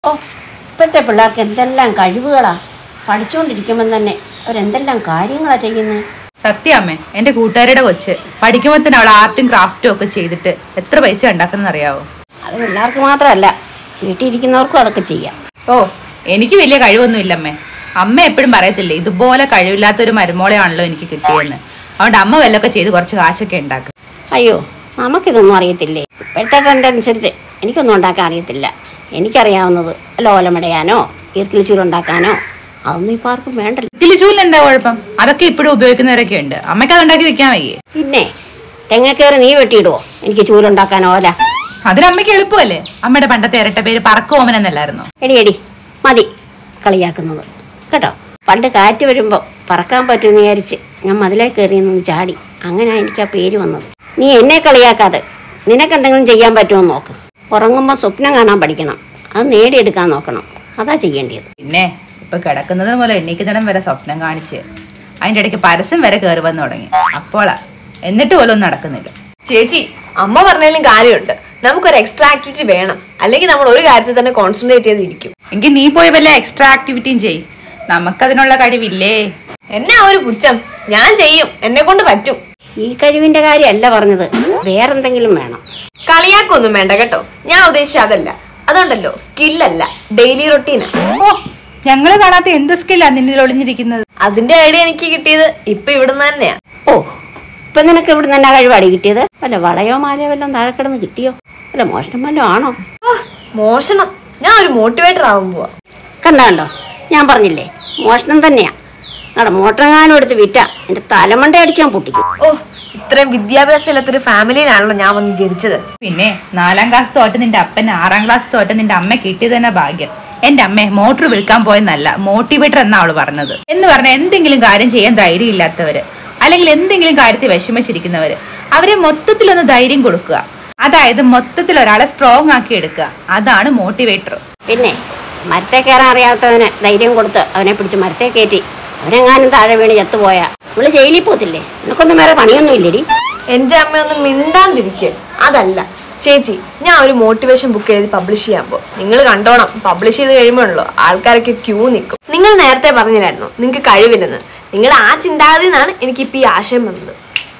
ഓ ഇപ്പോഴത്തെ പിള്ളേർക്ക് എന്തെല്ലാം കഴിവുകളാ പഠിച്ചുകൊണ്ടിരിക്കുമ്പം തന്നെ അവരെന്തെല്ലാം കാര്യങ്ങളാ ചെയ്യുന്നത് സത്യാമ്മേ എന്റെ കൂട്ടുകാരുടെ കൊച്ച് പഠിക്കുമ്പോൾ തന്നെ അവൾ ആർട്ടും ക്രാഫ്റ്റും ഒക്കെ ചെയ്തിട്ട് എത്ര പൈസ ഉണ്ടാക്കുന്ന അറിയാവോ അത് പിള്ളേർക്ക് മാത്രമല്ല വീട്ടിലിരിക്കുന്നവർക്കും അതൊക്കെ ചെയ്യാം ഓ എനിക്ക് വലിയ കഴിവൊന്നും ഇല്ലമ്മേ അമ്മ എപ്പോഴും പറയത്തില്ലേ ഇതുപോലെ കഴിവില്ലാത്ത ഒരു മരുമോളെയാണല്ലോ എനിക്ക് കിട്ടിയെന്ന് അതുകൊണ്ട് അമ്മ വല്ലതൊക്കെ ചെയ്ത് കുറച്ച് കാശൊക്കെ ഉണ്ടാക്കും അയ്യോ നമുക്കിതൊന്നും അറിയത്തില്ലേ ഇപ്പോഴത്തെ ട്രെൻഡ് അനുസരിച്ച് എനിക്കൊന്നും ഉണ്ടാക്കാൻ അറിയത്തില്ല എനിക്കറിയാവുന്നത് ലോലമിടയാനോ ഈർക്കിൽ ചൂരുണ്ടാക്കാനോ അതൊന്നും ഇപ്പോൾ ആർക്കും വേണ്ടല്ലോ കിളിച്ചൂലിന് എന്താ കുഴപ്പം അതൊക്കെ ഇപ്പോഴും ഉപയോഗിക്കുന്നവരൊക്കെ ഉണ്ട് അമ്മയ്ക്ക് അത് ഉണ്ടാക്കി വെക്കാൻ വയ്യേ പിന്നെ തെങ്ങക്കേറി നീ വെട്ടിയിടുവോ എനിക്ക് ചൂരുണ്ടാക്കാനോ ഓല അതിന് അമ്മയ്ക്ക് എളുപ്പമല്ലേ അമ്മയുടെ പണ്ടത്തെ ഇരട്ട പേര് പറക്കോമൻ എന്നല്ലായിരുന്നോ എടി എടി മതി കളിയാക്കുന്നത് കേട്ടോ പണ്ട് കാറ്റ് വരുമ്പോൾ പറക്കാൻ പറ്റുമെന്ന് വിചാരിച്ച് ഞാൻ മതിലേ കയറി നിന്ന് ചാടി അങ്ങനെ എനിക്ക് ആ പേര് വന്നത് നീ എന്നെ കളിയാക്കാതെ നിനക്ക് എന്തെങ്കിലും ചെയ്യാൻ പറ്റുമോ എന്ന് നോക്ക് ഉറങ്ങുമ്പോൾ സ്വപ്നം കാണാൻ പഠിക്കണം അത് നേടിയെടുക്കാൻ നോക്കണം അതാ ചെയ്യേണ്ടത് പിന്നെ ഇപ്പൊ കിടക്കുന്നത് പോലെ എണ്ണീക്കുന്നിടം വരെ സ്വപ്നം കാണിച്ച് അതിന്റെ ഇടയ്ക്ക് പരസ്യം വരെ കയറി വന്നു തുടങ്ങി അപ്പോളാ എന്നിട്ട് പോലും ഒന്നും നടക്കുന്നില്ല ചേച്ചി അമ്മ പറഞ്ഞാലും കാര്യമുണ്ട് നമുക്കൊരു എക്സ്ട്രാ ആക്ടിവിറ്റി വേണം അല്ലെങ്കിൽ നമ്മൾ ഒരു കാര്യത്തിൽ തന്നെ കോൺസെൻട്രേറ്റ് ചെയ്തിരിക്കും എങ്കിൽ നീ പോയി വല്ല എക്സ്ട്രാ ആക്ടിവിറ്റിയും ചെയ് നമുക്കതിനുള്ള കഴിവില്ലേ എന്നാ ഒരു പുച്ഛം ഞാൻ ചെയ്യും എന്നെ കൊണ്ട് പറ്റും ഈ കഴിവിൻ്റെ കാര്യമല്ല പറഞ്ഞത് വേറെന്തെങ്കിലും വേണം കളിയാക്കൊന്നും വേണ്ട കേട്ടോ ഞാൻ ഉദ്ദേശിച്ച അതല്ല അതുണ്ടല്ലോ സ്കില്ലല്ല ഡെയിലി റൊട്ടീനാ ഓ ഞങ്ങള് കാണാത്ത എന്ത് സ്കില്ലാ നിന്നിൽ ഒളിഞ്ഞിരിക്കുന്നത് അതിന്റെ ഐഡിയ എനിക്ക് കിട്ടിയത് ഇപ്പൊ ഇവിടുന്ന് തന്നെയാ ഓ ഇപ്പം നിനക്ക് ഇവിടെ നിന്ന് എന്നാ കഴിവാടി കിട്ടിയത് വല്ല വളയോ മാലയോ വല്ലതും താഴെ കിടന്ന് കിട്ടിയോ വല്ല മോഷണം വല്ലതും ആണോ ആ, മോഷണം ഞാൻ ഒരു മോട്ടിവേറ്റർ ആവാൻ പോവാ കണ്ടോ ഞാൻ പറഞ്ഞില്ലേ മോഷണം തന്നെയാ അവിടെ മോട്ടറങ്ങാനും എടുത്ത് വിറ്റ എന്റെ തലമണ്ട അടിച്ച് ഞാൻ പൊട്ടിക്കും ഓ ഇത്രയും വിദ്യാഭ്യാസം ഇല്ലാത്തൊരു ഫാമിലിയിലാണല്ലോ ഞാൻ വന്ന് ജനിച്ചത് പിന്നെ നാലാം ക്ലാസ് തോറ്റ നിന്റെ അപ്പൻ ആറാം ക്ലാസ് തോറ്റ നിന്റെ അമ്മ കിട്ടിയത് തന്നെ ഭാഗ്യം എന്റെ അമ്മ മോട്ടോർ വിൽക്കാൻ പോയെന്നല്ല മോട്ടിവേറ്റർ എന്നാ അവള് പറഞ്ഞത് എന്ന് പറഞ്ഞ എന്തെങ്കിലും കാര്യം ചെയ്യാൻ ധൈര്യം ഇല്ലാത്തവര് അല്ലെങ്കിൽ എന്തെങ്കിലും കാര്യത്തിൽ വിഷമിച്ചിരിക്കുന്നവര് അവരെ മൊത്തത്തിലൊന്ന് ധൈര്യം കൊടുക്കുക അതായത് മൊത്തത്തിൽ ഒരാളെ സ്ട്രോങ് ആക്കി എടുക്കുക അതാണ് മോട്ടിവേറ്റർ പിന്നെ മരത്തെ കയറാൻ അറിയാത്തവന് ധൈര്യം കൊടുത്ത് അവനെ പിടിച്ച് മരത്തെ കയറ്റി അവനെങ്ങാനും താഴെ വീണ് ചത്തുപോയാ നമ്മള് ജയിലിൽ പോത്തില്ലേ നിനക്കൊന്നും വേറെ പണിയൊന്നും ഇല്ലടി എന്റെ അമ്മയൊന്നും മിണ്ടാണ്ടിരിക്കുക അതല്ല ചേച്ചി ഞാൻ ഒരു മോട്ടിവേഷൻ ബുക്ക് എഴുതി പബ്ലിഷ് ചെയ്യാൻ പോ നിങ്ങൾ കണ്ടോണം പബ്ലിഷ് ചെയ്ത് കഴിയുമ്പോഴല്ലോ ആൾക്കാരൊക്കെ ക്യൂ നിൽക്കും നിങ്ങൾ നേരത്തെ പറഞ്ഞില്ലായിരുന്നു നിങ്ങൾക്ക് കഴിവില്ലെന്ന് നിങ്ങളുടെ ആ ചിന്താഗതി നിന്നാണ് എനിക്കിപ്പോൾ ഈ ആശയം വന്നത്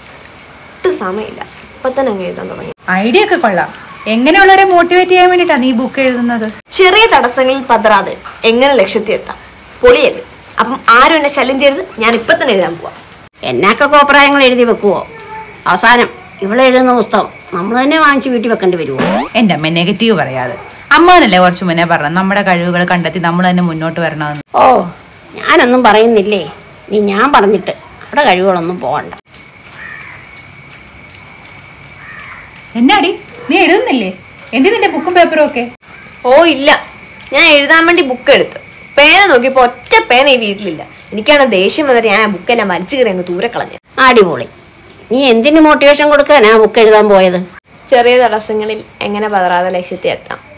ഒട്ടും സമയമില്ല ഇപ്പൊ തന്നെ അങ്ങ് എഴുതാൻ തുടങ്ങി ഐഡിയ ഒക്കെ കൊള്ളാം എങ്ങനെയുള്ളവരെ മോട്ടിവേറ്റ് ചെയ്യാൻ വേണ്ടിയിട്ടാണ് നീ ബുക്ക് എഴുതുന്നത് ചെറിയ തടസ്സങ്ങളിൽ പതറാതെ എങ്ങനെ ലക്ഷ്യത്തിൽ എത്താം പൊളിയല്ലേ അപ്പം ആരും എന്നെ ശല്യം ചെയ്ത് ഞാൻ ഇപ്പൊ തന്നെ എഴുതാൻ പോവാം എന്നൊക്കെ കോപ്രായങ്ങൾ എഴുതി വെക്കുവോ അവസാനം ഇവിടെ എഴുതുന്ന പുസ്തകം നമ്മൾ തന്നെ വാങ്ങിച്ച് വീട്ടിൽ വെക്കേണ്ടി വരുമോ എന്റെ അമ്മ നെഗറ്റീവ് പറയാതെ അമ്മനല്ലേ കുറച്ചു മുന്നേ പറഞ്ഞു നമ്മുടെ കഴിവുകൾ കണ്ടെത്തി നമ്മൾ തന്നെ മുന്നോട്ട് വരണമെന്ന് ഓ ഞാനൊന്നും പറയുന്നില്ലേ നീ ഞാൻ പറഞ്ഞിട്ട് അവിടെ കഴിവുകളൊന്നും പോകണ്ട എന്നാടി നീ എഴുതുന്നില്ലേ എന്ത് നിന്റെ ബുക്കും പേപ്പറും ഒക്കെ ഓ ഇല്ല ഞാൻ എഴുതാൻ വേണ്ടി ബുക്ക് എടുത്തു പേന നോക്കിയപ്പോ ഒറ്റ പേന ഈ വീട്ടിലില്ല എനിക്കാണ് ദേഷ്യം വന്നിട്ട് ഞാൻ ആ ബുക്ക് എന്നെ വലിച്ചു കയറി അങ്ങ് ദൂരെ കളഞ്ഞു അടിപൊളി നീ എന്തിന് മോട്ടിവേഷൻ കൊടുക്കാനാ ബുക്ക് എഴുതാൻ പോയത് ചെറിയ തടസ്സങ്ങളിൽ എങ്ങനെ പതറാതെ ലക്ഷ്യത്തിൽ എത്താം